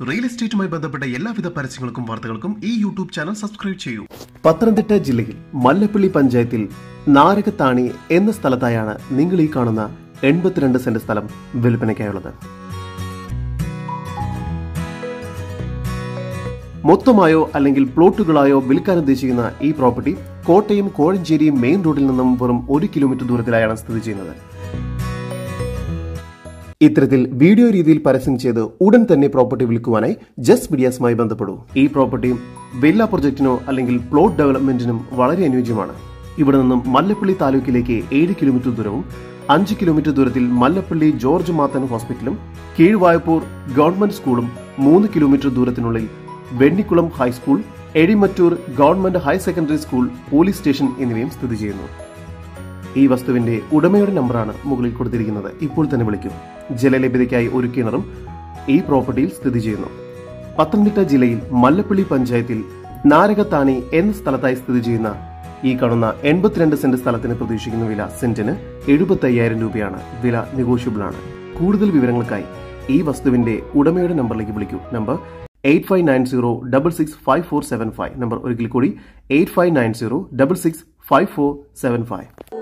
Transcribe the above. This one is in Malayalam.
റിയൽ എസ്റ്റേറ്റുമായി ബന്ധപ്പെട്ട എല്ലാവിധ പരസ്യങ്ങൾക്കും വാർത്തകൾക്കും ഈ യൂട്യൂബ് ചാനൽ സബ്സ്ക്രൈബ് ചെയ്യൂ പത്തനംതിട്ട ജില്ലയിൽ മല്ലപ്പള്ളി പഞ്ചായത്തിൽ നാരകത്താണി എന്ന സ്ഥലത്തായാണ് നിങ്ങൾ ഈ കാണുന്ന എൺപത്തിരണ്ട് സെന്റ് സ്ഥലം വിൽപ്പനയ്ക്കായുള്ളത് മൊത്തമായോ അല്ലെങ്കിൽ പ്ലോട്ടുകളായോ വിൽക്കാൻ ഉദ്ദേശിക്കുന്ന ഈ പ്രോപ്പർട്ടി കോട്ടയം കോഴഞ്ചേരി മെയിൻ റോഡിൽ നിന്നും വെറും ഒരു കിലോമീറ്റർ ദൂരത്തിലായാണ് സ്ഥിതി ചെയ്യുന്നത് ഇത്തരത്തിൽ വീഡിയോ രീതിയിൽ പരസ്യം ചെയ്ത് ഉടൻ തന്നെ പ്രോപ്പർട്ടി വിൽക്കുവാനായി ജസ്റ്റ് മീഡിയാസുമായി ബന്ധപ്പെടൂ ഈ പ്രോപ്പർട്ടി വില്ല പ്രൊജക്ടിനോ അല്ലെങ്കിൽ പ്ലോട്ട് ഡെവലപ്മെന്റിനും വളരെ അനുയോജ്യമാണ് ഇവിടെ നിന്നും മല്ലപ്പള്ളി താലൂക്കിലേക്ക് ഏഴ് കിലോമീറ്റർ ദൂരവും അഞ്ച് കിലോമീറ്റർ ദൂരത്തിൽ മല്ലപ്പള്ളി ജോർജ് മാത്തൻ ഹോസ്പിറ്റലും കീഴ്വായപ്പൂർ ഗവൺമെന്റ് സ്കൂളും മൂന്ന് കിലോമീറ്റർ ദൂരത്തിനുള്ളിൽ Vennikulam high school Ezhumattoor government higher secondary school police station എന്നിവയും സ്ഥിതി ചെയ്യുന്നു ഈ വസ്തുവിന്റെ ഉടമയുടെ നമ്പറാണ് മുകളിൽ കൊടുത്തിരിക്കുന്നത് ഇപ്പോൾ തന്നെ വിളിക്കൂ ജലലഭ്യതയ്ക്കായി ഒരു കിണറും ഈ പ്രോപ്പർട്ടിയിൽ സ്ഥിതി ചെയ്യുന്നു പത്തനംതിട്ട ജില്ലയിൽ മല്ലപ്പള്ളി പഞ്ചായത്തിൽ നാരകത്താണി എന്ന സ്ഥലത്തായി സ്ഥിതി ചെയ്യുന്ന ഈ കാണുന്ന എൺപത്തിരണ്ട് സെന്റ് സ്ഥലത്തിന് പ്രതീക്ഷിക്കുന്ന വില സെന്റിന് എഴുപത്തി അയ്യായിരം രൂപയാണ് വില നെഗോഷ്യബിൾ ആണ് കൂടുതൽ വിവരങ്ങൾക്കായി ഈ വസ്തുവിന്റെ ഉടമയുടെ നമ്പറിലേക്ക് വിളിക്കൂ number eight five nine zero double six five four seven five number ഒരിക്കൽ കൂടി eight five nine zero double six five four seven five